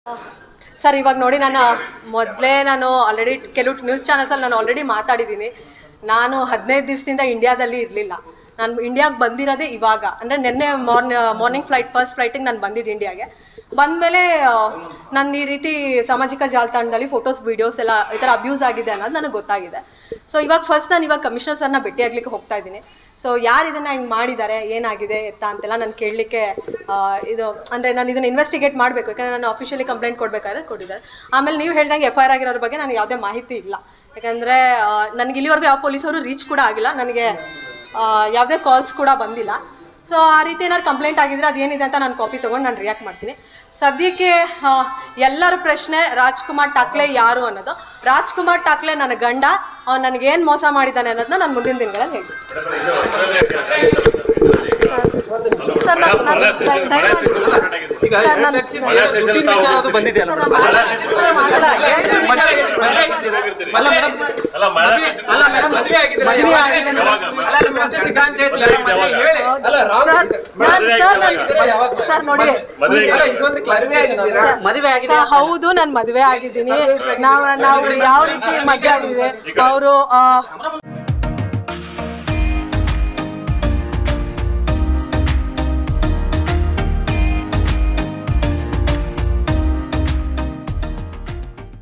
Sir ಇವಾಗ ನೋಡಿ ನಾನು ಮೊದಲೇ ನಾನು ಆಲ್ರೆಡಿ ಕೆಲವು ನ್ಯೂಸ್ ಚಾನಲ್ಸಲ್ಲಿ ನಾನು ಆಲ್ರೆಡಿ ಮಾತಾಡಿದ್ದೀನಿ ನಾನು ಹದಿನೈದು ದಿವಸದಿಂದ ಇಂಡಿಯಾದಲ್ಲಿ ಇರಲಿಲ್ಲ ನಾನು ಇಂಡಿಯಾಗೆ ಬಂದಿರೋದೇ ಇವಾಗ ಅಂದರೆ ನಿನ್ನೆ ಮಾರ್ನಿ ಮಾರ್ನಿಂಗ್ ಫ್ಲೈಟ್ ಫಸ್ಟ್ ಫ್ಲೈಟಿಗೆ ನಾನು ಬಂದಿದ್ದು ಇಂಡಿಯಾಗೆ ಬಂದಮೇಲೆ ನನ್ನ ಈ ರೀತಿ ಸಾಮಾಜಿಕ ಜಾಲತಾಣದಲ್ಲಿ ಫೋಟೋಸ್ ವೀಡಿಯೋಸ್ ಎಲ್ಲ ಈ ಥರ ಅಬ್ಯೂಸ್ ಆಗಿದೆ ಅನ್ನೋದು ನನಗೆ ಗೊತ್ತಾಗಿದೆ ಸೊ ಇವಾಗ ಫಸ್ಟ್ ನಾನು ಇವಾಗ ಕಮಿಷನರ್ ಸರ್ನ ಭೇಟಿ ಆಗ್ಲಿಕ್ಕೆ ಹೋಗ್ತಾ ಇದ್ದೀನಿ ಸೊ ಯಾರು ಇದನ್ನು ಹಿಂಗೆ ಮಾಡಿದ್ದಾರೆ ಏನಾಗಿದೆ ಎತ್ತ ಅಂತೆಲ್ಲ ನಾನು ಕೇಳಲಿಕ್ಕೆ ಇದು ಅಂದರೆ ನಾನು ಇದನ್ನು ಇನ್ವೆಸ್ಟಿಗೇಟ್ ಮಾಡಬೇಕು ಯಾಕಂದರೆ ನಾನು ಅಫಿಷಿಯಲಿ ಕಂಪ್ಲೇಂಟ್ ಕೊಡಬೇಕಾದ್ರೆ ಕೊಟ್ಟಿದ್ದಾರೆ ಆಮೇಲೆ ನೀವು ಹೇಳ್ದಂಗೆ ಎಫ್ ಐ ಆರ್ ಆಗಿರೋದ್ರ ಬಗ್ಗೆ ನನಗೆ ಯಾವುದೇ ಮಾಹಿತಿ ಇಲ್ಲ ಯಾಕಂದರೆ ನನಗೆ ಇಲ್ಲಿವರೆಗೂ ಯಾವ ಪೊಲೀಸರು ರೀಚ್ ಕೂಡ ಆಗಿಲ್ಲ ನನಗೆ ಆ, ಯಾವುದೇ ಕಾಲ್ಸ್ ಕೂಡ ಬಂದಿಲ್ಲ ಸೊ ಆ ರೀತಿ ಏನಾದ್ರು ಕಂಪ್ಲೇಂಟ್ ಆಗಿದ್ರೆ ಅದೇನಿದೆ ಅಂತ ನಾನು ಕಾಪಿ ತೊಗೊಂಡು ನಾನು ರಿಯಾಕ್ಟ್ ಮಾಡ್ತೀನಿ ಸದ್ಯಕ್ಕೆ ಆ, ಎಲ್ಲರ ಪ್ರಶ್ನೆ ರಾಜ್ಕುಮಾರ್ ಟಾಕ್ಲೆ ಯಾರು ಅನ್ನೋದು ರಾಜ್ಕುಮಾರ್ ಟಾಕ್ಲೆ ನನ್ನ ಗಂಡ ಅವ್ನು ನನಗೇನು ಮೋಸ ಮಾಡಿದ್ದಾನೆ ಅನ್ನೋದನ್ನ ನಾನು ಮುಂದಿನ ದಿನಗಳಲ್ಲಿ ಹೇಳ್ತೀನಿ ಸರ್ ನಾನು ನಾನು ದಯಮಾಡಿ ಈಗ ಸರ್, ನಾನು- ದುಡ್ಡಿನ ವಿಚಾರ ಅದು ಬಂದಿದೆಯಲ್ಲ ಸರ್, ನಾನು ಮಾತಾಡಲ್ಲ. ಅಲ್ಲ ಮೇಡಮ್ ಅಲ್ಲ ಮಹಿಳಾ ಅಲ್ಲ ಮೇಡಮ್ ಮದುವೆ ಆಗಿದೆ ಮದುವೆ ಆಗಿದೆ ಯಾವಾಗ? ಅಲ್ಲ ಮತ್ತೆ ಸಿದ್ಧಾಂತ ಹೇಳ್ತಿಲ್ಲ. ಯಾವಾಗ? ಹೇಳಿ. ಅಲ್ಲ ರಾಂಗ್ ಸರ್, ನಾನು- ಸರ್, ನಾನು- ಯಾವಾಗ? ಸರ್ ನೋಡಿ ಮದುವೆ ಅಲ್ಲ ಇದೊಂದು ಕ್ಲಾರಿಫಿಕೇಶನ್ ಮದುವೆ ಆಗಿದೆ ಸರ್, ಹೌದು ನಾನು ಮದುವೆ ಆಗಿದ್ದೀನಿ ನಾವು ನಾವು ಯಾವ ರೀತಿ ಮದುವೆ ಆಗಿದ್ವಿ ಅವರು